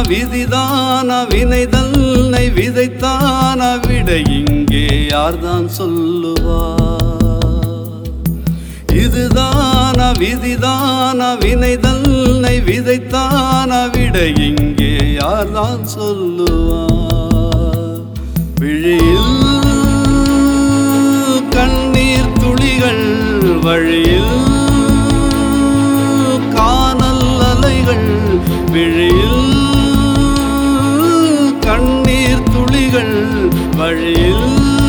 விதிதான வினைதன்னை விதைத்தான விடை இங்கே யார்தான் சொல்லுவார் இதுதான விதிதான வினைதன்னை விதைத்தான விடை இங்கே யார்தான் சொல்லுவார் விழியில் கண்ணீர் துளிகள் வழியில் காணல் அலைகள் விழியில் கண்ணீர் துளிகள் வழியில்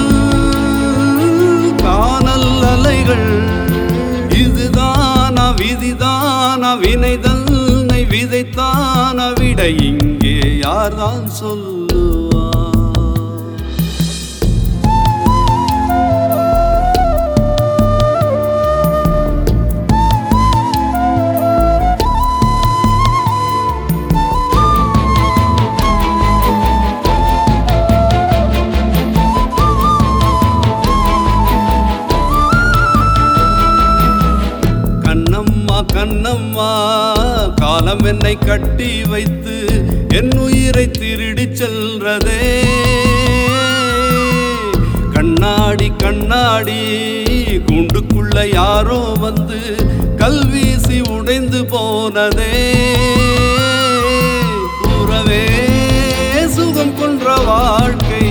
காணல் அலைகள் இதுதான விதிதான வினைதன்னை விதைத்தான விடை இங்கே யார்தான் சொல்லுவார் கண்ணம்மா கண்ணம்மா காலம் என்னை கட்டி வைத்து என் உயிரை திருடி செல்றதே கண்ணாடி கண்ணாடி கூண்டுக்குள்ள யாரோ வந்து கல்வீசி உடைந்து போனதே உறவே சுகம் கொன்ற வாழ்க்கை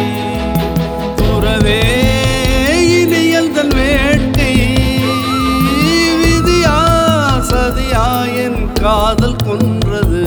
துறவே இனியல் தன் வேட்டை விதியா சதியா என் காதல் கொன்றது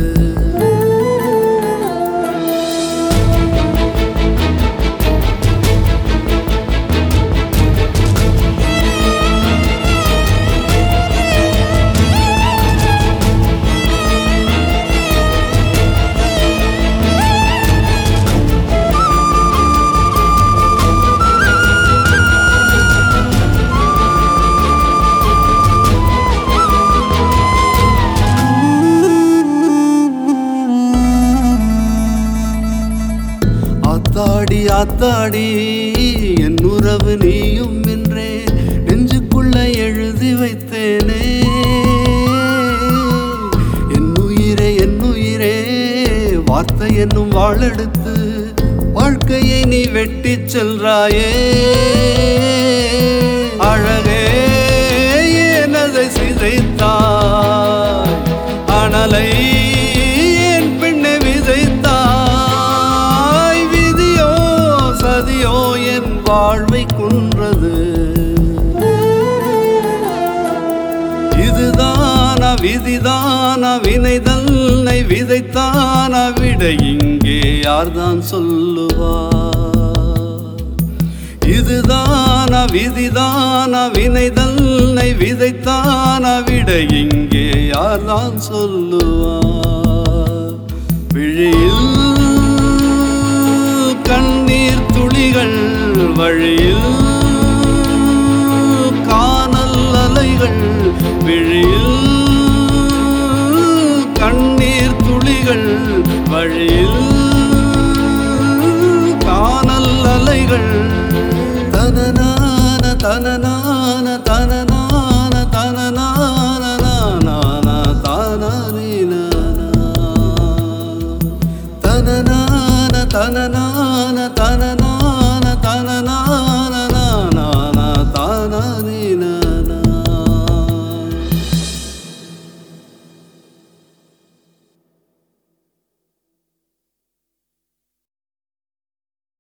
ஆத்தாடி ஆத்தாடி என் உறவு நீயும் என்றே நெஞ்சுக்குள்ள எழுதி வைத்தேனே என் உயிரே என் உயிரே வார்த்தை என்னும் வாழெடுத்து வாழ்க்கையை நீ வெட்டிச் செல்றாயே அழகே எனதை சிதைத்தாய் அனலை என் பெண்ணை விதைத்தாய் விதியோ சதியோ என் வாழ்வை குன்றது இதுதான விதிதான வினைதன்னை விதைத்தான விடை இங்கே யார்தான் சொல்லுவார் இதுதான விதிதான வினைதன்னை விதைத்தான விடை இங்கே யார்தான் சொல்லுவார் விழியில் கண்ணீர் துளிகள் வழியில் காணல் அலைகள் விழியில் கண்ணீர் துளிகள் வழியில் காணல் அலைகள் தனனான தனன